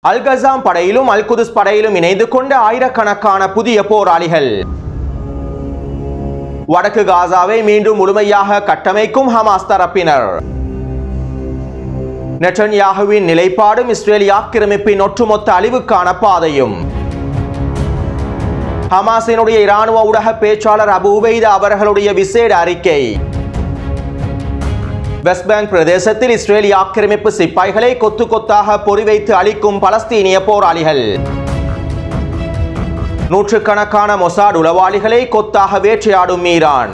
Al-Qassam படையிலும் அல் குதுஸ் படையிலும் இணைந்து கொண்ட ஆயிரக்கணக்கான புதிய போராளிகள் வடக்கு காசாவை மீண்டும் முழுமையாக கட்டமைக்கும் ஹமாஸ் தரப்பினர் நெட்டன்யாகுவின் நிலைப்பாடும் இஸ்ரேலிய ஆக்கிரமிப்பின் ஒட்டுமொத்த அழிவுக்கான பாதையும் ஹமாஸினுடைய இராணுவ ஊடக பேச்சாளர் அபு உபைதா அவர்களுடைய விசேட அறிக்கை வெஸ்ட் பேங்க் பிரதேசத்தில் இஸ்ரேலிய ஆக்கிரமிப்பு சிப்பாய்களை கொத்து கொத்தாக பொறிவைத்து அளிக்கும் பலஸ்தீனிய போராளிகள் நூற்றுக்கணக்கான மொசாட் உளவாளிகளை கொத்தாக வேட்டையாடும் ஈரான்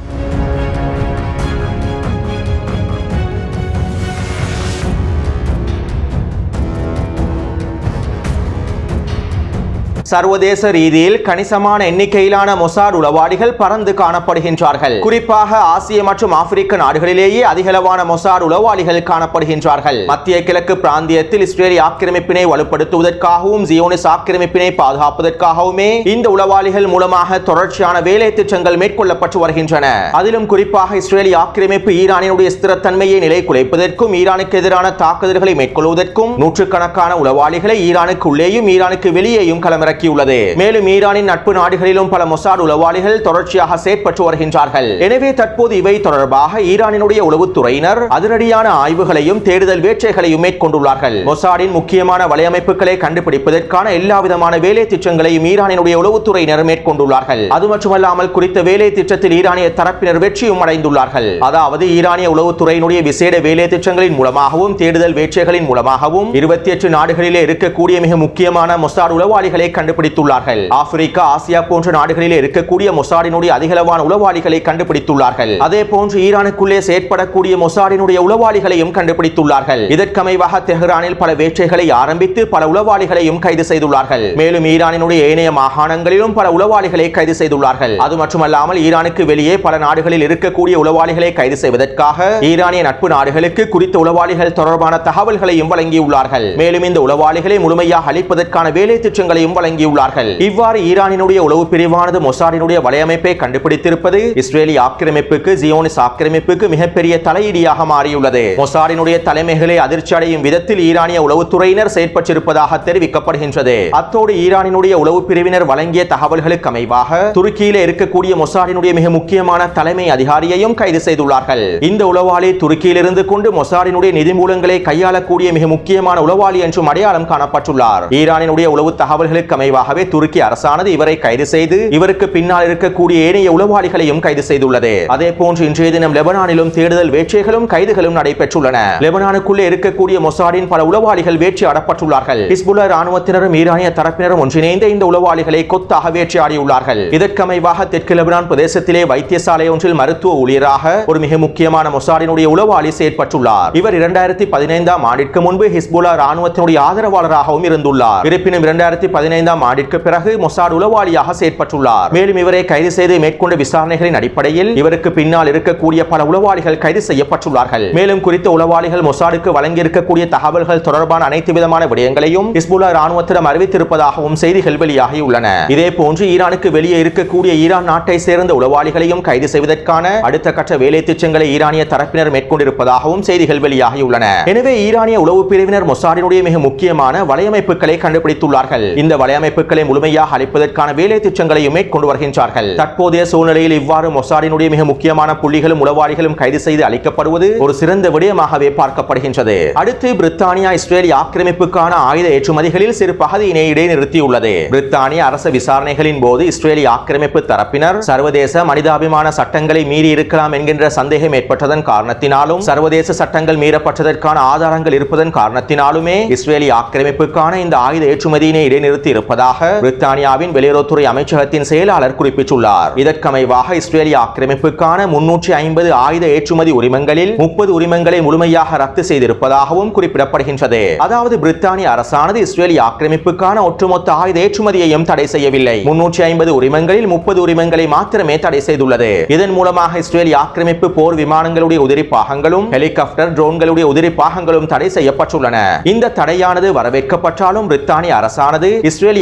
சர்வதேச ரீதியில் கணிசமான எண்ணிக்கையிலான மொசாட் உளவாளிகள் பறந்து காணப்படுகின்றார்கள் குறிப்பாக ஆசிய மற்றும் ஆப்பிரிக்க நாடுகளிலேயே அதிகளவான மொசாட் உளவாளிகள் காணப்படுகின்றார்கள் மத்திய கிழக்கு பிராந்தியத்தில் இஸ்ரேலிய ஆக்கிரமிப்பினை வலுப்படுத்துவதற்காகவும் ஜியோனிஸ் ஆக்கிரமிப்பினை பாதுகாப்பதற்காகவுமே இந்த உளவாளிகள் மூலமாக தொடர்ச்சியான வேலை திட்டங்கள் மேற்கொள்ளப்பட்டு வருகின்றன அதிலும் குறிப்பாக இஸ்ரேலிய ஆக்கிரமிப்பு ஈரானினுடைய ஸ்திரத்தன்மையை நிலை குலைப்பதற்கும் ஈரானுக்கு எதிரான தாக்குதல்களை மேற்கொள்வதற்கும் நூற்றுக்கணக்கான உளவாளிகளை ஈரானுக்கு உள்ளேயும் ஈரானுக்கு வெளியேயும் களமிறக்கியுள்ளது மேலும் ஈரானின் நட்பு நாடுகளிலும் பல மொசாட் உளவாளிகள் தொடர்ச்சியாக செயற்பட்டு வருகின்றார்கள் எனவே தற்போது இவை தொடர்பாக ஈரானினுடைய உளவுத்துறையினர் அதிரடியான ஆய்வுகளையும் தேடுதல் வேட்டைகளையும் மேற்கொண்டுள்ளார்கள் மொசாடின் முக்கியமான வலையமைப்புகளை கண்டுபிடிப்பதற்கான எல்லா விதமான வேலை திட்டங்களையும் ஈரானினுடைய உளவுத்துறையினர் மேற்கொண்டுள்ளார்கள் அது மட்டுமல்லாமல் குறித்த வேலை திட்டத்தில் ஈரானிய தரப்பினர் வெற்றியும் அடைந்துள்ளார்கள் அதாவது ஈரானிய உளவுத்துறையினுடைய விசேட வேலை திட்டங்களின் மூலமாகவும் தேடுதல் வேட்டைகளின் மூலமாகவும் இருபத்தி எட்டு நாடுகளிலே இருக்கக்கூடிய மிக முக்கியமான மொசாட் உளவாளிகளை கண்டுபிடித்துள்ளார்கள் ஆப்பிரிக்கா ஆசியா போன்ற நாடுகளிலே இருக்கக்கூடிய மொசாடினுடைய அதிகளவான உளவாளிகளை கண்டுபிடித்துள்ளார்கள் அதே போன்று ஈரானுக்குள்ளே செயற்படக்கூடிய மொசாடினுடைய உளவாளிகளையும் கண்டுபிடித்துள்ளார்கள் இதற்கமைவாக தெஹ்ரானில் பல வேட்டைகளை ஆரம்பித்து பல உளவாளிகளையும் கைது செய்துள்ளார்கள் மேலும் ஈரானினுடைய ஏனைய மாகாணங்களிலும் பல உளவாளிகளை கைது செய்துள்ளார்கள் அது மட்டுமல்லாமல் ஈரானுக்கு வெளியே பல நாடுகளில் இருக்கக்கூடிய உளவாளிகளை கைது செய்வதற்காக ஈரானிய நட்பு நாடுகளுக்கு குறித்த உளவாளிகள் தொடர்பான தகவல்களையும் வழங்கியுள்ளார்கள் மேலும் இந்த உளவாளிகளை முழுமையாக அளிப்பதற்கான வேலை திட்டங்களையும் வழங்கியுள்ளார்கள் இவ்வாறு ஈரானினுடைய உளவு பிரிவானது மொசாடினுடைய வலையமைப்பை கண்டுபிடித்திருப்பது இஸ்ரேலிய ஆக்கிரமிப்புக்கு ஜியோனிஸ் ஆக்கிரமிப்புக்கு மிகப்பெரிய தலையீடியாக மாறியுள்ளது மொசாடினுடைய தலைமைகளை அதிர்ச்சி அடையும் விதத்தில் ஈரானிய உளவுத்துறையினர் செயற்பட்டிருப்பதாக தெரிவிக்கப்படுகின்றது அத்தோடு ஈரானினுடைய உளவு பிரிவினர் வழங்கிய தகவல்களுக்கு அமைவாக துருக்கியில இருக்கக்கூடிய மொசாடினுடைய மிக முக்கியமான தலைமை அதிகாரியையும் கைது செய்துள்ளார்கள் இந்த உளவாளி துருக்கியிலிருந்து கொண்டு மொசாடினுடைய நிதி மூலங்களை கையாளக்கூடிய மிக முக்கியமான உளவாளி என்றும் அடையாளம் காணப்பட்டுள்ளார் ஈரானினுடைய உளவு தகவல்களுக்கு அமைவாகவே துருக்கி அரசானது இவரை கைது செய்து இவருக்கு பின்னால் இருக்கக்கூடிய ஏனைய உளவாளிகளையும் கைது செய்துள்ளது அதே போன்று இன்றைய தினம் லெபனானிலும் தேடுதல் வேட்டைகளும் கைதுகளும் நடைபெற்றுள்ளன லெபனானுக்குள்ளே இருக்கக்கூடிய மொசாடின் பல உளவாளிகள் வேட்டையாடப்பட்டுள்ளார்கள் ஹிஸ்புல்லா ராணுவத்தினரும் ஈரானிய தரப்பினரும் ஒன்றிணைந்த இந்த உளவாளிகளை கொத்தாக வேட்டையாடியுள்ளார்கள் இதற்கமைவாக தெற்கு லெபனான் பிரதேசத்திலே வைத்தியசாலை ஒன்றில் மருத்துவ ஊழியராக ஒரு மிக முக்கியமான மொசாடினுடைய உளவாளி செயற்பட்டுள்ளார் இவர் இரண்டாயிரத்தி பதினைந்தாம் ஆண்டிற்கு முன்பு ஹிஸ்புல்லா ராணுவத்தினுடைய ஆதரவாளராகவும் இருந்துள்ளார் இருப்பினும் இரண்டாயிரத்தி பதினைந்தாம் ஆண்டிற்கு பிறகு மொசாட் உளவாளியாக செயற்பட்டுள்ளார் மேலும் இவரை கைது செய்து மேற்கொண்ட விசாரணைகளின் அடிப்படையில் இவருக்கு பின்னால் இருக்கக்கூடிய பல உளவாளிகள் கைது செய்யப்பட்டுள்ளார்கள் மேலும் குறித்த உளவாளிகள் மொசாடுக்கு வழங்கியிருக்கக்கூடிய தகவல்கள் தொடர்பான அனைத்து விதமான விடயங்களையும் ஹிஸ்புல்லா ராணுவத்திடம் அறிவித்திருப்பதாகவும் செய்திகள் வெளியாகியுள்ளன இதே போன்று ஈரானுக்கு வெளியே இருக்கக்கூடிய ஈரான் நாட்டை சேர்ந்த உளவாளிகளையும் கைது செய்வதற்கான அடுத்த கட்ட வேலை திட்டங்களை ஈரானிய தரப்பினர் மேற்கொண்டிருப்பதாகவும் செய்திகள் வெளியாகியுள்ளன எனவே ஈரானிய உளவு பிரிவினர் மொசாடினுடைய மிக முக்கியமான வலையமைப்புகளை கண்டுபிடித்துள்ளார்கள் இந்த வலையமைப்புகளை முழுமையாக அளிப்பதற்கான வேலை திட்டங்களையும் மேற்கொண்டு வருகின்றார்கள் தற்போதைய சூழ்நிலையில் இவ்வாறு மொசாடினுடைய மிக முக்கியமான புள்ளிகளும் உளவாளிகளும் கைது செய்து அளிக்கப்படுவது ஒரு சிறந்த விடயமாகவே பார்க்கப்படுகின்றது அடுத்து பிரித்தானியா இஸ்ரேலிய ஆக்கிரமிப்புக்கான ஆயுத ஏற்றுமதிகளில் சிறு பகுதியினை இடைநிறுத்தியுள்ளது பிரித்தானிய அரச விசாரணைகளின் போது இஸ்ரேலிய ஆக்கிரமிப்பு தரப்பினர் சர்வதேச மனிதாபிமான சட்டங்களை மீறி இருக்கலாம் என்கின்ற சந்தேகம் ஏற்பட்டதன் காரணத்தினாலும் சர்வதேச சட்டங்கள் மீறப்பட்டதற்கான ஆதாரங்கள் இருப்பதன் காரணத்தினாலுமே இஸ்ரேலிய ஆக்கிரமிப்புக்கான இந்த ஆயுத ஏற்றுமதியினை இடைநிறுத்தி இருப்பதாக பிரித்தானியாவின் வெளியுறவுத்துறை அமைச்சகத்தின் செயலாளர் குறிப்பிட்டுள்ளார் இதற்கமைவாக இஸ்ரேலிய ஆக்கிரமிப்புக்கான முன்னூற்றி ஐம்பது ஆயுத ஏற்றுமதி உரிமங்களில் முப்பது உரிமங்களை முழுமையாக ரத்து செய்திருப்பதாகவும் குறிப்பிடப்படுகின்றது அதாவது பிரித்தானிய அரசானது இஸ்ரேலிய ஆக்கிரமிப்புக்கான ஒட்டுமொத்த ஆயுத ஏற்றுமதியையும் தடை செய்யவில்லை முன்னூற்றி ஐம்பது உரிமங்களில் முப்பது உரிமங்களை மாத்திரமே தடை செய்துள்ளது இதன் மூலமாக இஸ்ரேலிய ஆக்கிரமிப்பு போர் விமானங்களுடைய உதிரி பாகங்களும் ஹெலிகாப்டர் ட்ரோன்களுடைய உதிரி பாகங்களும் தடை செய்யப்பட்டுள்ளன இந்த தடையானது வரவேற்கப்பட்டாலும் பிரித்தானிய அரசானது இஸ்ரேலிய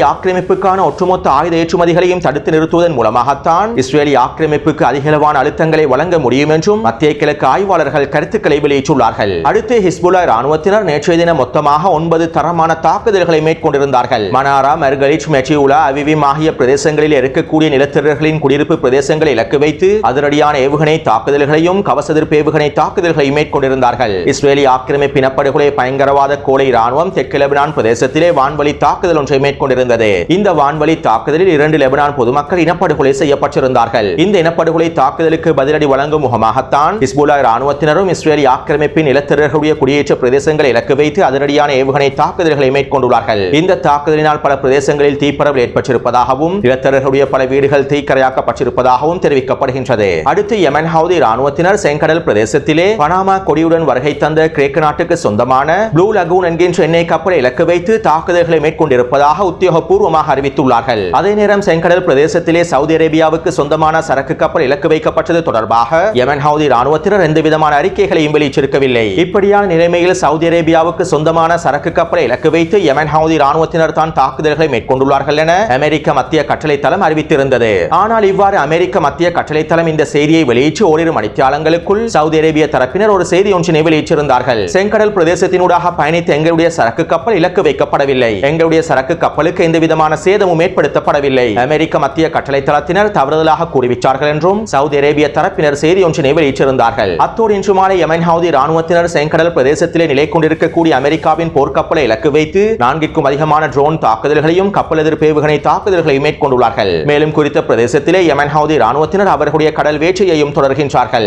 இஸ்ரேலி ஆக்கிரமிப்புக்கான ஒட்டுமொத்த ஆயுத ஏற்றுமதிகளையும் தடுத்து நிறுத்துவதன் மூலமாகத்தான் இஸ்ரேலி ஆக்கிரமிப்புக்கு அதிகளவான அழுத்தங்களை வழங்க முடியும் என்றும் மத்திய கிழக்கு ஆய்வாளர்கள் கருத்துக்களை வெளியிட்டுள்ளார்கள் அடுத்து ஹிஸ்புல்லா ராணுவத்தினர் நேற்றைய தினம் மொத்தமாக ஒன்பது தரமான தாக்குதல்களை மேற்கொண்டிருந்தார்கள் மனாரா மெர்கலிச் மெச்சியுலா அவிவிம் ஆகிய பிரதேசங்களில் இருக்கக்கூடிய நிலத்தரர்களின் குடியிருப்பு பிரதேசங்களை இலக்கு வைத்து அதிரடியான ஏவுகணை தாக்குதல்களையும் கவசதிர்ப்பு ஏவுகணை தாக்குதல்களையும் மேற்கொண்டிருந்தார்கள் இஸ்ரேலி ஆக்கிரமிப்பு இனப்படுகொலை பயங்கரவாத கோலை ராணுவம் தெற்கு லெபனான் பிரதேசத்திலே வான்வழி தாக்குதல் ஒன்றை மேற்கொண்டிருந்தது இந்த வான்வழி தாக்குதலில் இரண்டு லெபனான் பொதுமக்கள் இனப்படுகொலை செய்யப்பட்டிருந்தார்கள் இந்த இனப்படுகொலை தாக்குதலுக்கு பதிலடி வழங்கும் முகமாகத்தான் ஹிஸ்புல்லா ராணுவத்தினரும் இஸ்ரேலி ஆக்கிரமிப்பின் நிலத்தரர்களுடைய குடியேற்ற பிரதேசங்களை இலக்கு வைத்து அதிரடியான ஏவுகணை தாக்குதல்களை மேற்கொண்டுள்ளார்கள் இந்த தாக்குதலினால் பல பிரதேசங்களில் தீப்பரவல் ஏற்பட்டிருப்பதாகவும் நிலத்தரர்களுடைய பல வீடுகள் தீக்கரையாக்கப்பட்டிருப்பதாகவும் தெரிவிக்கப்படுகின்றது அடுத்து யமன் ஹவுதி ராணுவத்தினர் செங்கடல் பிரதேசத்திலே பனாமா கொடியுடன் வருகை தந்த கிரேக்க நாட்டுக்கு சொந்தமான ப்ளூ லகூன் என்கின்ற எண்ணெய் கப்பலை இலக்கு வைத்து தாக்குதல்களை மேற்கொண்டிருப்பதாக உத்தியோகபூர்வமாக அறிவித்துள்ளார்கள் அதே நேரம் செங்கடல் பிரதேசத்திலே சவுதி அரேபியாவுக்கு சொந்தமான சரக்கு கப்பல் இலக்கு வைக்கப்பட்டது தொடர்பாக யமன் ஹவுதி ராணுவத்தினர் எந்த விதமான அறிக்கைகளையும் வெளியிட்டிருக்கவில்லை இப்படியான நிலைமையில் சவுதி அரேபியாவுக்கு சொந்தமான சரக்கு கப்பலை இலக்கு வைத்து யமன் ஹவுதி ராணுவத்தினர் தான் தாக்குதல்களை மேற்கொண்டுள்ளார்கள் என அமெரிக்க மத்திய கட்டளை தளம் அறிவித்திருந்தது ஆனால் இவ்வாறு அமெரிக்க மத்திய கட்டளை தளம் இந்த செய்தியை வெளியிட்டு ஓரிரு மணித்தியாலங்களுக்குள் சவுதி அரேபிய தரப்பினர் ஒரு செய்தி ஒன்றினை வெளியிட்டிருந்தார்கள் செங்கடல் பிரதேசத்தினூடாக பயணித்த எங்களுடைய சரக்கு கப்பல் இலக்கு வைக்கப்படவில்லை எங்களுடைய சரக்கு கப்பலுக்கு எந்த விதமான சேதமும் ஏற்படுத்தப்படவில்லை அமெரிக்க மத்திய கட்டளை தளத்தினர் தவறுதலாக கூறிவிட்டார்கள் என்றும் சவுதி அரேபிய தரப்பினர் செய்தி ஒன்றினை வெளியிட்டிருந்தார்கள் அத்தோடு இன்று மாலை யமன் ஹவுதி ராணுவத்தினர் செங்கடல் பிரதேசத்திலே நிலை கொண்டிருக்கக்கூடிய அமெரிக்காவின் போர்க்கப்பலை இலக்கு வைத்து நான்கிற்கும் அதிகமான ட்ரோன் தாக்குதல்களையும் கப்பல் எதிர்ப்பு ஏவுகணை தாக்குதல்களையும் மேற்கொண்டுள்ளார்கள் மேலும் குறித்த பிரதேசத்திலே யமன் ஹவுதி ராணுவத்தினர் அவர்களுடைய கடல் வேட்டையையும் தொடர்கின்றார்கள்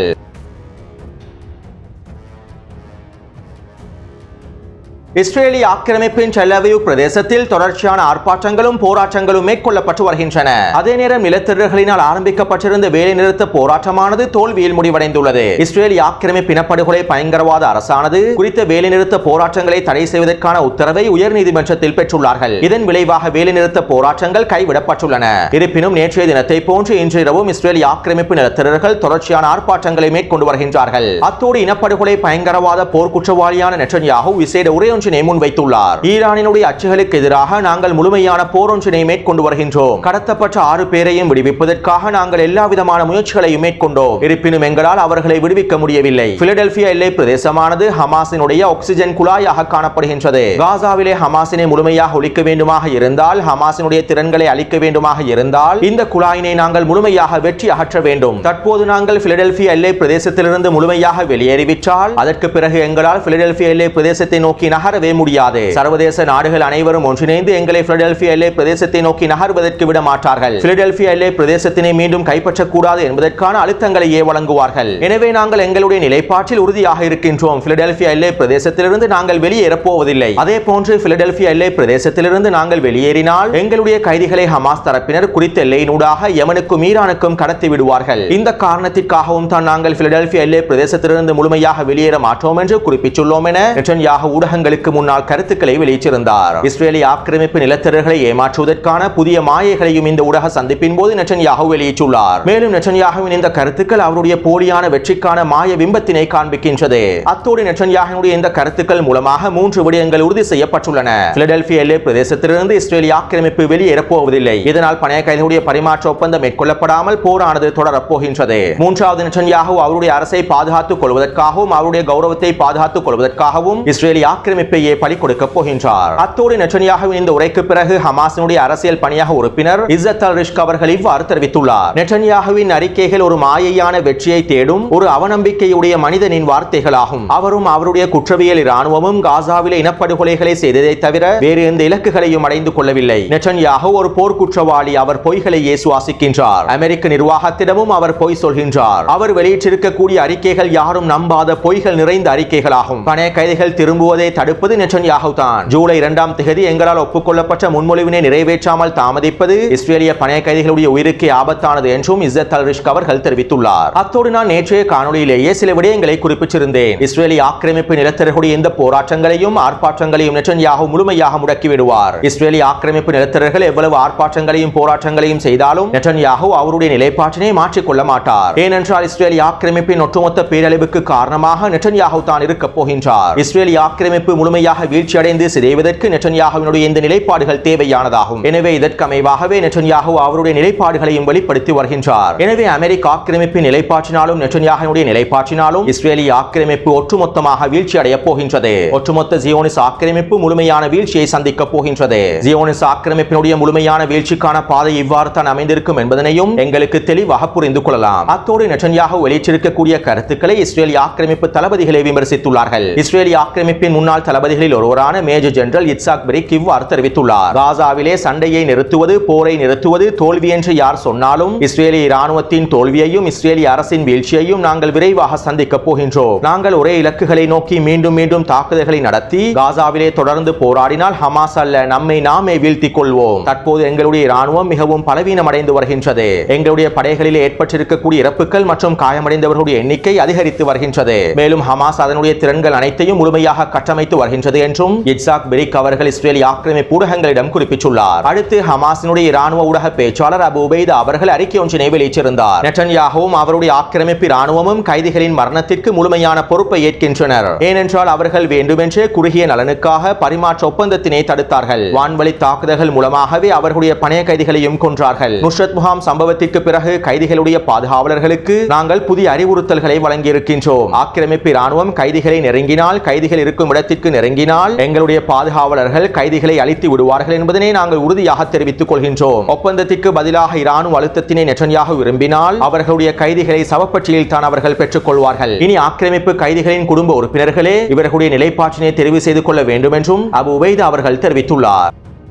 இஸ்ரேலி ஆக்கிரமிப்பின் டெல்லவிவ் பிரதேசத்தில் தொடர்ச்சியான ஆர்ப்பாட்டங்களும் போராட்டங்களும் மேற்கொள்ளப்பட்டு வருகின்றன அதே நேரம் நிலத்திரர்களினால் ஆரம்பிக்கப்பட்டிருந்த வேலைநிறுத்த போராட்டமானது தோல்வியில் முடிவடைந்துள்ளது இஸ்ரேலி ஆக்கிரமிப்பு இனப்படுகொலை பயங்கரவாத அரசானது குறித்த வேலைநிறுத்த போராட்டங்களை தடை செய்வதற்கான உத்தரவை உயர்நீதிமன்றத்தில் பெற்றுள்ளார்கள் இதன் விளைவாக வேலைநிறுத்த போராட்டங்கள் கைவிடப்பட்டுள்ளன இருப்பினும் நேற்றைய தினத்தை போன்று இன்று இரவும் இஸ்ரேலி ஆக்கிரமிப்பு நிலத்திரர்கள் தொடர்ச்சியான ஆர்ப்பாட்டங்களை மேற்கொண்டு வருகின்றார்கள் அத்தோடு இனப்படுகொலை பயங்கரவாத போர் குற்றவாளியான நெட்டன்யாகு விசேட உரை ஒன்றினை முன்வைத்துள்ளார் ஈரானினுடைய அச்சுகளுக்கு எதிராக நாங்கள் முழுமையான போரொன்றினை மேற்கொண்டு வருகின்றோம் கடத்தப்பட்ட ஆறு பேரையும் விடுவிப்பதற்காக நாங்கள் எல்லா விதமான முயற்சிகளையும் மேற்கொண்டோம் இருப்பினும் எங்களால் அவர்களை விடுவிக்க முடியவில்லை பிலடெல்பியா எல்லை பிரதேசமானது ஹமாஸினுடைய ஆக்சிஜன் குழாயாக காணப்படுகின்றது காசாவிலே ஹமாஸினை முழுமையாக ஒழிக்க வேண்டுமாக இருந்தால் ஹமாஸினுடைய திறன்களை அழிக்க வேண்டுமாக இருந்தால் இந்த குழாயினை நாங்கள் முழுமையாக வெற்றி அகற்ற வேண்டும் தற்போது நாங்கள் பிலடெல்பியா எல்லை பிரதேசத்திலிருந்து முழுமையாக வெளியேறிவிட்டால் அதற்கு பிறகு எங்களால் பிலடெல்பியா எல்லை பிரதேசத்தை நோக்கி நகரவே முடியாது சர்வதேச நாடுகள் அனைவரும் ஒன்றிணைந்து எங்களை பிலடெல்பியா எல்லை பிரதேசத்தை நோக்கி நகர்வதற்கு விட மாட்டார்கள் பிலடெல்பியா எல்லை பிரதேசத்தினை மீண்டும் கைப்பற்றக்கூடாது என்பதற்கான அழுத்தங்களையே வழங்குவார்கள் எனவே நாங்கள் எங்களுடைய நிலைப்பாட்டில் உறுதியாக இருக்கின்றோம் பிலடெல்பியா எல்லை பிரதேசத்திலிருந்து நாங்கள் வெளியேறப் போவதில்லை அதே போன்று பிலடெல்பியா எல்லை பிரதேசத்திலிருந்து நாங்கள் வெளியேறினால் எங்களுடைய கைதிகளை ஹமாஸ் தரப்பினர் குறித்த எல்லையினூடாக யமனுக்கும் ஈரானுக்கும் கடத்தி விடுவார்கள் இந்த காரணத்திற்காகவும் தான் நாங்கள் பிலடெல்பியா எல்லை பிரதேசத்திலிருந்து முழுமையாக வெளியேற மாட்டோம் என்று குறிப்பிட்டுள்ளோம் என நெட்டன்யாகு ஊடகங்களுக்கு முன்னால் கருத்துக்களை வெளியிட்டிருந்தார் இஸ்ரேலி ஆக்கிரமிப்பு நிலத்தரர்களை ஏமாற்றுவதற்கான புதிய மாயைகளையும் இந்த ஊடக சந்திப்பின் போது நெட்டன்யாகு வெளியிட்டுள்ளார் மேலும் நெட்டன்யாகுவின் இந்த கருத்துக்கள் அவருடைய போலியான வெற்றிக்கான மாய பிம்பத்தினை காண்பிக்கின்றது அத்தோடு நெட்டன்யாகுவினுடைய இந்த கருத்துக்கள் மூலமாக மூன்று விடயங்கள் உறுதி செய்யப்பட்டுள்ளன பிலடெல்பியா எல்லை பிரதேசத்திலிருந்து இஸ்ரேலி ஆக்கிரமிப்பு வெளியேறப் போவதில்லை இதனால் பணைய கைதிகளுடைய பரிமாற்ற ஒப்பந்தம் மேற்கொள்ளப்படாமல் போரானது தொடரப் போகின்றது மூன்றாவது நெட்டன்யாகு அவருடைய அரசை பாதுகாத்துக் கொள்வதற்காகவும் அவருடைய கௌரவத்தை பாதுகாத்துக் கொள்வதற்காகவும் இஸ்ரேலி ஆக்கிரமிப்பையே பலி கொடுக்க போகின்றார் அத்தோடு நெட்டன்யாகுவின் இந்த உரைக்கு பிறகு ஹமாஸினுடைய அரசியல் பணியாக உறுப்பினர் இஸ்ஸத் அல் ரிஷ்க் அவர்கள் இவ்வாறு தெரிவித்துள்ளார் நெட்டன்யாகுவின் அறிக்கைகள் ஒரு மாயையான வெற்றியை தேடும் ஒரு அவநம்பிக்கையுடைய மனிதனின் வார்த்தைகளாகும் அவரும் அவருடைய குற்றவியல் இராணுவமும் காசாவிலே இனப்படுகொலைகளை செய்ததை தவிர வேறு எந்த இலக்குகளையும் அடைந்து கொள்ளவில்லை நெட்டன்யாகு ஒரு போர் குற்றவாளி அவர் பொய்களையே சுவாசிக்கின்றார் அமெரிக்க நிர்வாகத்திடமும் அவர் பொய் சொல்கின்றார் அவர் வெளியிட்டிருக்கக்கூடிய அறிக்கைகள் யாரும் நம்பாத பொய்கள் நிறைந்த அறிக்கைகளாகும் பணைய கைதிகள் திரும்புவதை தடுப்பது நெட்டன்யாகு தான் ஜூலை இரண்டாம் தேதி எங்களால் ஒப்புக்கொள்ளப்பட்ட முன்மொழிவினை நிறைவேற்றாமல் தாமதிப்பது இஸ்ரேலிய பணைய கைதிகளுடைய உயிருக்கு ஆபத்தானது என்றும் இஸ்ஸத் அல் ரிஷ்க் அவர்கள் தெரிவித்துள்ளார் அத்தோடு நான் நேற்றைய காணொளியிலேயே சில விடயங்களை குறிப்பிட்டிருந்தேன் இஸ்ரேலி ஆக்கிரமிப்பு நிலத்தரர்களுடைய இந்த போராட்டங்களையும் ஆர்ப்பாட்டங்களையும் நெட்டன்யாகு முழுமையாக முடக்கி விடுவார் இஸ்ரேலி ஆக்கிரமிப்பு நிலத்தரர்கள் எவ்வளவு ஆர்ப்பாட்டங்களையும் போராட்டங்களையும் செய்தாலும் நெட்டன்யாகு அவருடைய நிலைப்பாட்டினை மாற்றிக்கொள்ள மாட்டார் ஏனென்றால் இஸ்ரேலி ஆக்கிரமிப்பின் ஒட்டுமொத்த பேரழிவுக்கு காரணமாக நெட்டன்யாகு தான் இருக்க போகின்றார் இஸ்ரேலி ஆக்கிரமிப்பு முழுமையாக வீழ்ச்சியடைந்து சிதைவதற்கு நெட்டன்யாகுவினுடைய இந்த நிலைப்பாடுகள் தேவையானதாகும் எனவே இதற்கு அமைவாகவே நெட்டன்யாகு அவருடைய நிலைப்பாடுகளையும் வெளிப்படுத்தி வருகின்றார் எனவே அமெரிக்க ஆக்கிரமிப்பின் நிலைப்பாட்டினாலும் நெட்டன்யாகுவினுடைய நிலைப்பாட்டினாலும் இஸ்ரேலிய ஆக்கிரமிப்பு ஒட்டுமொத்தமாக வீழ்ச்சி அடைய போகின்றது ஒட்டுமொத்த ஜியோனிஸ் ஆக்கிரமிப்பு முழுமையான வீழ்ச்சியை சந்திக்க போகின்றது ஜியோனிஸ் ஆக்கிரமிப்பினுடைய முழுமையான வீழ்ச்சிக்கான பாதை இவ்வாறு தான் அமைந்திருக்கும் என்பதனையும் எங்களுக்கு தெளிவாக புரிந்து கொள்ளலாம் அத்தோடு நெட்டன்யாகு வெளியிட்டிருக்கக்கூடிய கருத்துக்களை இஸ்ரேலிய ஆக்கிரமிப்பு தளபதிகளை விமர்சித்துள்ளார்கள் இஸ்ரேலிய ஆக்கிரமிப்பின் முன்னாள் தளபதிகளில் ஒருவரான மேஜர் ஜெனரல் இட்சாக் பிரிக் இவ்வாறு தெரிவித்துள்ளார் காசாவிலே சண்டையை நிறுத்துவது போரை நிறுத்துவது தோல்வி என்று யார் சொன்னாலும் இஸ்ரேலிய இராணுவத்தின் தோல்வியையும் இஸ்ரேலிய அரசின் வீழ்ச்சியையும் நாங்கள் விரைவாக சந்திக்க போகின்றோம் நாங்கள் ஒரே இலக்குகளை நோக்கி மீண்டும் மீண்டும் தாக்குதல்களை நடத்தி காசாவிலே தொடர்ந்து போராடினால் ஹமாஸ் அல்ல நம்மை நாமே வீழ்த்திக் கொள்வோம் தற்போது எங்களுடைய இராணுவம் மிகவும் பலவீனம் அடைந்து வருகின்றது எங்களுடைய படைகளிலே ஏற்பட்டிருக்கக்கூடிய இறப்புகள் மற்றும் காயமடைந்தவர்களுடைய எண்ணிக்கை அதிகரித்து வருகின்றது மேலும் ஹமாஸ் அதனுடைய திறன்கள் அனைத்தையும் முழுமையாக கட்டமைத்து வருகின்றது என்றும் இட்சாக் பெரிக் அவர்கள் இஸ்ரேலிய ஆக்கிரமிப்பு ஊடகங்களிடம் குறிப்பிட்டுள்ளார் அடுத்து ஹமாஸினுடைய இராணுவ ஊடக பேச்சாளர் அபு உபைதா அவர்கள் அறிக்கை ஒன்றினை வெளியிட்டிருந்தார் நெட்டன்யாகவும் அவருடைய ஆக்கிரமிப்பு இராணுவமும் கைதிகளின் மரணத்திற்கு முழுமையான பொறுப்பை ஏற்கின்றனர் ஏனென்றால் அவர்கள் வேண்டுமென்றே குறுகிய நலனுக்காக பரிமாற்ற ஒப்பந்தத்தினை தடுத்தார்கள் வான்வழி தாக்குதல்கள் மூலமாகவே அவர்களுடைய பணைய கைதிகளையும் கொன்றார்கள் நுஷ்ரத் முகாம் சம்பவத்திற்கு பிறகு கைதிகளுடைய பாதுகாவலர்களுக்கு நாங்கள் புதிய அறிவுறுத்தல்களை வழங்கியிருக்கின்றோம் ஆக்கிரமிப்பு இராணுவம் கைதிகளை நெருங்கினால் கைதிகள் இருக்கும் இடத்திற்கு நெருங்கினால் எங்களுடைய பாதுகாவலர்கள் கைதிகளை அழித்து விடுவார்கள் என்பதனை நாங்கள் உறுதியாக தெரிவித்துக் கொள்கின்றோம் ஒப்பந்தத்திற்கு பதிலாக இராணுவ அழுத்தத்தினை நெட்டன்யாக விரும்பினால் அவர்களுடைய கைதிகளை சவப்பட்டியில் தான் அவர்கள் பெற்றுக் கொள்வார்கள் இனி ஆக்கிரமிப்பு கைதிகளின் குடும்ப உறுப்பினர்களே இவர்களுடைய நிலைப்பாட்டினை தெரிவு செய்து கொள்ள வேண்டும் என்றும் அபு உபைதா அவர்கள் தெரிவித்துள்ளார்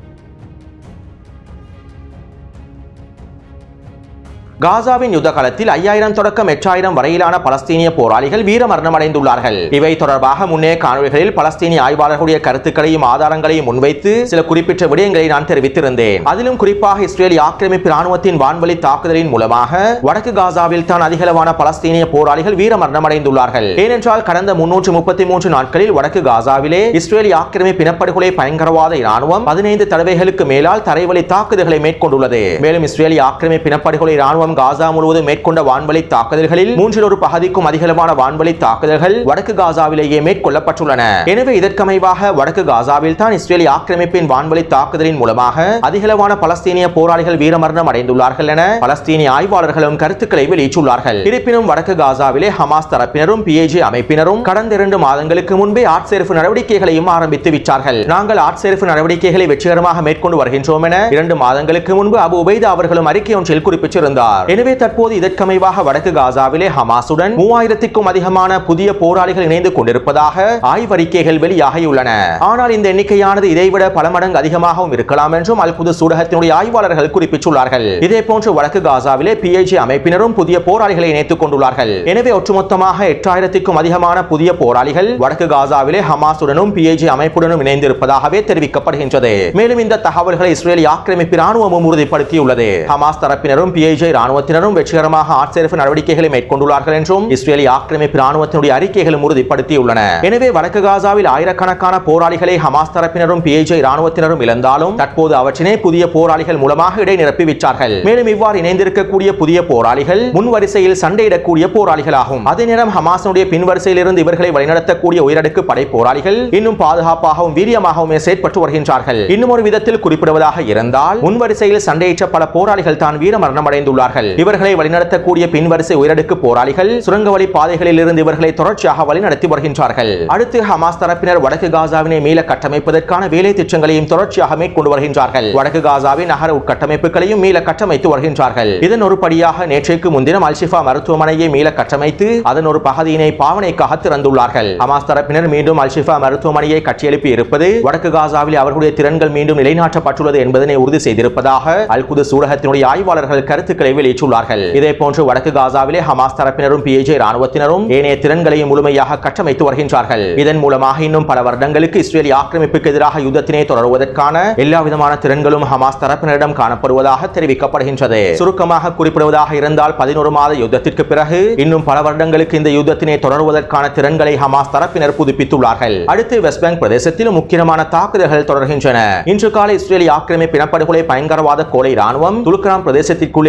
காசாவின் யுத்த காலத்தில் ஐயாயிரம் தொடக்கம் எட்டாயிரம் வரையிலான பலஸ்தீனிய போராளிகள் வீரமரணம் அடைந்துள்ளார்கள் இவை தொடர்பாக முன்னே காணொலிகளில் பலஸ்தீனிய ஆய்வாளர்களுடைய கருத்துக்களையும் ஆதாரங்களையும் முன்வைத்து சில குறிப்பிட்ட விடயங்களை நான் தெரிவித்திருந்தேன் அதிலும் குறிப்பாக இஸ்ரேலிய ஆக்கிரமிப்பு ராணுவத்தின் வான்வழி தாக்குதலின் மூலமாக வடக்கு காசாவில் தான் அதிகளவான பலஸ்தீனிய போராளிகள் வீரமரணம் அடைந்துள்ளார்கள் ஏனென்றால் கடந்த முன்னூற்று முப்பத்தி மூன்று நாட்களில் வடக்கு காசாவிலே இஸ்ரேலிய ஆக்கிரமிப்பு இனப்படுகொலை பயங்கரவாத இராணுவம் பதினைந்து தடவைகளுக்கு மேலால் தரைவழி தாக்குதல்களை மேற்கொண்டுள்ளது மேலும் இஸ்ரேலிய ஆக்கிரமிப்பு இனப்படுகொலை இராணுவம் காசா முழுவதும் மேற்கொண்ட வான்வழி தாக்குதல்களில் மூன்றில் ஒரு பகுதிக்கும் அதிகளவான வான்வழி தாக்குதல்கள் வடக்கு காசாவிலேயே மேற்கொள்ளப்பட்டுள்ளன எனவே இதற்கமைவாக வடக்கு காசாவில் தான் இஸ்ரேலிய ஆக்கிரமிப்பின் வான்வழி தாக்குதலின் மூலமாக அதிகளவான பலஸ்தீனிய போராளிகள் வீரமரணம் அடைந்துள்ளார்கள் என பலஸ்தீனிய ஆய்வாளர்களும் கருத்துக்களை வெளியிட்டுள்ளார்கள் இருப்பினும் வடக்கு காசாவிலே ஹமாஸ் தரப்பினரும் பிஏஜி அமைப்பினரும் கடந்த இரண்டு மாதங்களுக்கு முன்பே ஆட்சேர்ப்பு நடவடிக்கைகளையும் ஆரம்பித்து விட்டார்கள் நாங்கள் ஆட்சேர்ப்பு நடவடிக்கைகளை வெற்றிகரமாக மேற்கொண்டு வருகின்றோம் என இரண்டு மாதங்களுக்கு முன்பு அபு உபைதா அவர்களும் அறிக்கை ஒன்றில் குறிப்பிட்டிருந்தார் எனவே தற்போது இதற்கமைவாக வடக்கு காசாவிலே ஹமாசுடன் மூவாயிரத்திற்கும் அதிகமான புதிய போராளிகள் இணைந்து கொண்டிருப்பதாக ஆய்வறிக்கைகள் வெளியாகியுள்ளன ஆனால் இந்த எண்ணிக்கையானது இதைவிட பல மடங்கு அதிகமாகவும் இருக்கலாம் என்றும் அல் குது சூடகத்தினுடைய ஆய்வாளர்கள் குறிப்பிட்டுள்ளார்கள் இதே போன்று வடக்கு காசாவிலே பிஐஜி அமைப்பினரும் புதிய போராளிகளை இணைத்துக் கொண்டுள்ளார்கள் எனவே ஒட்டுமொத்தமாக எட்டாயிரத்திற்கும் அதிகமான புதிய போராளிகள் வடக்கு காசாவிலே ஹமாசுடனும் பிஐஜி அமைப்புடனும் இணைந்திருப்பதாகவே தெரிவிக்கப்படுகின்றது மேலும் இந்த தகவல்களை இஸ்ரேலிய ஆக்கிரமிப்பு ராணுவமும் உறுதிப்படுத்தியுள்ளது ஹமாஸ் தரப்பினரும் பிஐஜி ராணுவத்தினரும் வெற்றிகரமாக ஆட்சேர்ப்பு நடவடிக்கைகளை மேற்கொண்டுள்ளார்கள் என்றும் இஸ்ரேலிய ஆக்கிரமிப்பு ராணுவத்தினுடைய அறிக்கைகளும் உறுதிப்படுத்தியுள்ளன எனவே வடக்கு காசாவில் ஆயிரக்கணக்கான போராளிகளை ஹமாஸ் தரப்பினரும் பிஐஜி ராணுவத்தினரும் இழந்தாலும் தற்போது அவற்றினை புதிய போராளிகள் மூலமாக இடைநிரப்பி விட்டார்கள் மேலும் இவ்வாறு இணைந்திருக்கக்கூடிய புதிய போராளிகள் முன் வரிசையில் சண்டையிடக்கூடிய போராளிகளாகும் அதே நேரம் ஹமாஸனுடைய பின்வரிசையில் இருந்து இவர்களை வழிநடத்தக்கூடிய உயரடுக்கு படை போராளிகள் இன்னும் பாதுகாப்பாகவும் வீரியமாகவும் செயற்பட்டு வருகின்றார்கள் இன்னும் ஒரு விதத்தில் குறிப்பிடுவதாக இருந்தால் முன் வரிசையில் சண்டையிட்ட பல போராளிகள் தான் வீரமரணம் அடைந்துள்ளார்கள் இவர்களை வழிநடத்தக்கூடிய பின்வரிசை உயரடுக்கு போராளிகள் சுரங்க வழி பாதைகளில் இருந்து இவர்களை தொடர்ச்சியாக வழிநடத்தி வருகின்றார்கள் அடுத்து ஹமாஸ் தரப்பினர் வடக்கு காசாவினை மீள கட்டமைப்பதற்கான வேலை திட்டங்களையும் தொடர்ச்சியாக மேற்கொண்டு வருகின்றார்கள் வடக்கு காசாவின் நகர உட்கட்டமைப்புகளையும் மீள கட்டமைத்து வருகின்றார்கள் இதன் ஒரு படியாக நேற்றைக்கு முன்தினம் அல்ஷிஃபா மருத்துவமனையை மீள கட்டமைத்து அதன் ஒரு பகுதியினை பாவனைக்காக திறந்துள்ளார்கள் ஹமாஸ் தரப்பினர் மீண்டும் அல்ஷிஃபா மருத்துவமனையை கட்டியெழுப்பி இருப்பது வடக்கு காசாவில் அவர்களுடைய திறன்கள் மீண்டும் நிலைநாட்டப்பட்டுள்ளது என்பதனை உறுதி செய்திருப்பதாக அல் குது சூடகத்தினுடைய ஆய்வாளர்கள் கருத்துக்களை வெளியிட்டுள்ளார்கள் இதே போன்று வடக்கு காசாவிலே ஹமாஸ் தரப்பினரும் பிஏஜே ராணுவத்தினரும் ஏனைய திறன்களையும் முழுமையாக கட்டமைத்து வருகின்றார்கள் இதன் மூலமாக இன்னும் பல வருடங்களுக்கு இஸ்ரேலிய ஆக்கிரமிப்புக்கு எதிராக யுத்தத்தினை தொடருவதற்கான எல்லா விதமான திறன்களும் ஹமாஸ் தரப்பினரிடம் காணப்படுவதாக தெரிவிக்கப்படுகின்றது சுருக்கமாக குறிப்பிடுவதாக இருந்தால் பதினோரு மாத யுத்தத்திற்கு பிறகு இன்னும் பல வருடங்களுக்கு இந்த யுத்தத்தினை தொடருவதற்கான திறன்களை ஹமாஸ் தரப்பினர் புதுப்பித்துள்ளார்கள் அடுத்து வெஸ்ட் பேங்க் பிரதேசத்திலும் முக்கியமான தாக்குதல்கள் தொடர்கின்றன இன்று காலை இஸ்ரேலிய ஆக்கிரமிப்பு இனப்படுகொலை பயங்கரவாத கோலை ராணுவம் துலுக்கராம் பிரதேசத்திற்குள்ளே மேலதிக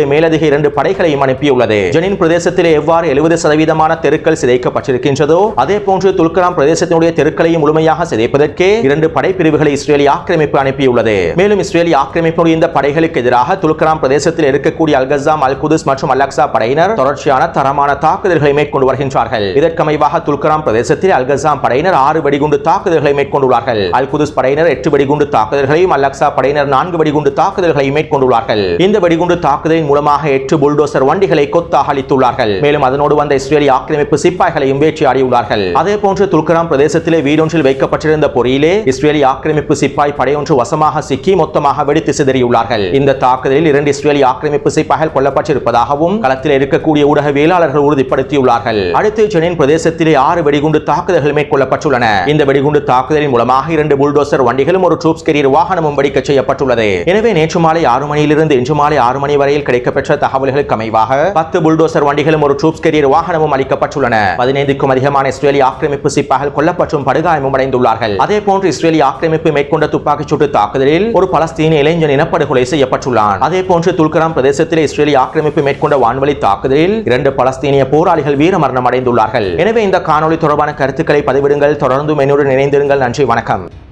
இரண்டு படைகளையும் அனுப்பியுள்ளது ஜெனின் பிரதேசத்திலே எவ்வாறு எழுபது சதவீதமான தெருக்கள் சிதைக்கப்பட்டிருக்கின்றதோ அதே போன்று துல்கராம் பிரதேசத்தினுடைய தெருக்களையும் முழுமையாக சிதைப்பதற்கே இரண்டு படைப்பிரிவுகளை இஸ்ரேலிய ஆக்கிரமிப்பு அனுப்பியுள்ளது மேலும் இஸ்ரேலிய ஆக்கிரமிப்புடைய இந்த படைகளுக்கு எதிராக துல்கராம் பிரதேசத்தில் இருக்கக்கூடிய அல்கசாம் அல் குதுஸ் மற்றும் அல் அக்ஸா படையினர் தொடர்ச்சியான தரமான தாக்குதல்களை மேற்கொண்டு வருகின்றார்கள் இதற்கமைவாக துல்கராம் பிரதேசத்தில் அல்கசாம் படையினர் ஆறு வெடிகுண்டு தாக்குதல்களை மேற்கொண்டுள்ளார்கள் அல் குதுஸ் படையினர் எட்டு வெடிகுண்டு தாக்குதல்களையும் அல் அக்ஸா படையினர் நான்கு வெடிகுண்டு தாக்குதல்களையும் மேற்கொண்டுள்ளார்கள் இந்த வெடிகுண்டு தாக்குதலின் மூலமாக எட்டு புல்டோசர் வண்டிகளை கொத்தாக அளித்துள்ளார்கள் மேலும் அதனோடு வந்த இஸ்ரேலிய ஆக்கிரமிப்பு சிப்பாய்களையும் வேட்டையாடியுள்ளார்கள் அதே போன்று துல்கராம் பிரதேசத்திலே வீடொன்றில் வைக்கப்பட்டிருந்த பொறியிலே இஸ்ரேலிய ஆக்கிரமிப்பு சிப்பாய் படையொன்று வசமாக சிக்கி மொத்தமாக வெடித்து சிதறியுள்ளார்கள் இந்த தாக்குதலில் இரண்டு இஸ்ரேலிய ஆக்கிரமிப்பு சிப்பாய்கள் கொல்லப்பட்டிருப்பதாகவும் களத்தில் இருக்கக்கூடிய ஊடகவியலாளர்கள் உறுதிப்படுத்தியுள்ளார்கள் அடுத்து ஜெனின் பிரதேசத்திலே ஆறு வெடிகுண்டு தாக்குதல்கள் மேற்கொள்ளப்பட்டுள்ளன இந்த வெடிகுண்டு தாக்குதலின் மூலமாக இரண்டு புல்டோசர் வண்டிகளும் ஒரு ட்ரூப்ஸ் கெரியர் வாகனமும் வெடிக்க செய்யப்பட்டுள்ளது எனவே நேற்று மாலை ஆறு மணியிலிருந்து இன்று மாலை ஆறு மணி வரையில் கிடைக்கப்பெற்ற தகவல்களுக்கு அமைவாக பத்து புல்டோசர் வண்டிகளும் ஒரு ட்ரூப்ஸ் கெரியர் வாகனமும் அளிக்கப்பட்டுள்ளன பதினைந்துக்கும் அதிகமான இஸ்ரேலிய ஆக்கிரமிப்பு சிப்பாய்கள் கொல்லப்பட்டும் படுகாயமும் அடைந்துள்ளார்கள் அதே போன்று இஸ்ரேலிய ஆக்கிரமிப்பு மேற்கொண்ட துப்பாக்கிச் சூட்டு தாக்குதலில் ஒரு பலஸ்தீன இளைஞன் இனப்படுகொலை செய்யப்பட்டுள்ளான் அதே போன்று துல்கராம் பிரதேசத்தில் இஸ்ரேலிய ஆக்கிரமிப்பு மேற்கொண்ட வான்வழி தாக்குதலில் இரண்டு பலஸ்தீனிய போராளிகள் வீரமரணம் அடைந்துள்ளார்கள் எனவே இந்த காணொளி தொடர்பான கருத்துக்களை பதிவிடுங்கள் தொடர்ந்து என்னுடன் இணைந்திருங்கள் நன்றி வணக்கம்